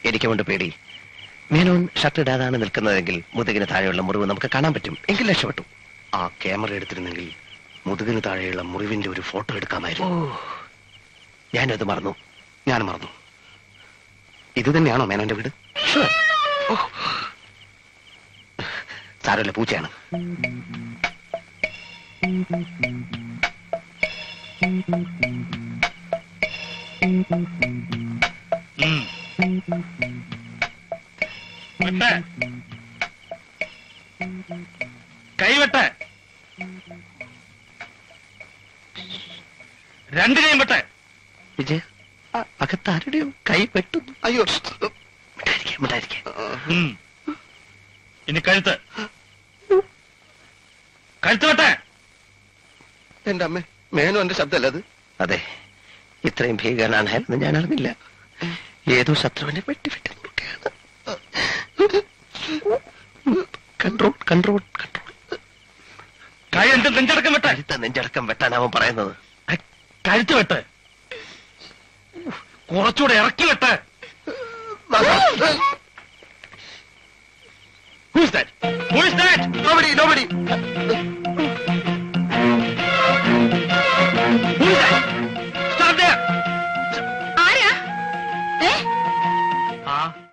എനിക്കുമുണ്ട് പേടി മേനോൻ ഷർട്ട് ഇടാതാണ് നിൽക്കുന്നതെങ്കിൽ മുതുകിന് താഴെയുള്ള മുറിവ് നമുക്ക് കാണാൻ പറ്റും എങ്കിൽ രക്ഷപ്പെട്ടു ആ ക്യാമറ എടുത്തിരുന്നെങ്കിൽ മുതുകിന് താഴെയുള്ള മുറിവിന്റെ ഒരു ഫോട്ടോ ഓ എടുക്കാമായിരുന്നു ഞാനത് മറന്നു ഞാൻ മറന്നു ഇത് തന്നെയാണോ മേനോന്റെ വീട് Sure. ഓ. സാരമില്ല പൂച്ചയാണ് വെട്ട് കൈവെട്ട് രണ്ടിനെയും വെട്ട് വിജയ അകത്താരുടെയോ കൈ വെട്ടുന്നു അയ്യോ മിണ്ടായിരിക്കാം മിണ്ടായിരിക്കാം ഉം. ഇനി കഴുത്ത് കഴുത്ത് വെട്ട് എന്റെ അമ്മ മേനോന്റെ ശബ്ദമല്ല അത് അതെ ഇത്രയും ഭീകരനാണ് അയാൾ എന്ന് ഞാൻ അറിഞ്ഞില്ല ഏതോ ശത്രുവിനെ വെട്ടി വെട്ടി നോക്കുകയാണ് കൺട്രോൾ കൺട്രോൾ കൺട്രോൾ കൈ എന്റെ നെഞ്ചടക്കം വെട്ട് കഴുത്ത നെഞ്ചടക്കം വെട്ടാൻ അവൻ പറയുന്നത് ക- കഴുത്ത് വെട്ട് കുറച്ചുകൂടെ ഇറക്കി വെട്ട് Who's that? Who is that? Nobody, nobody.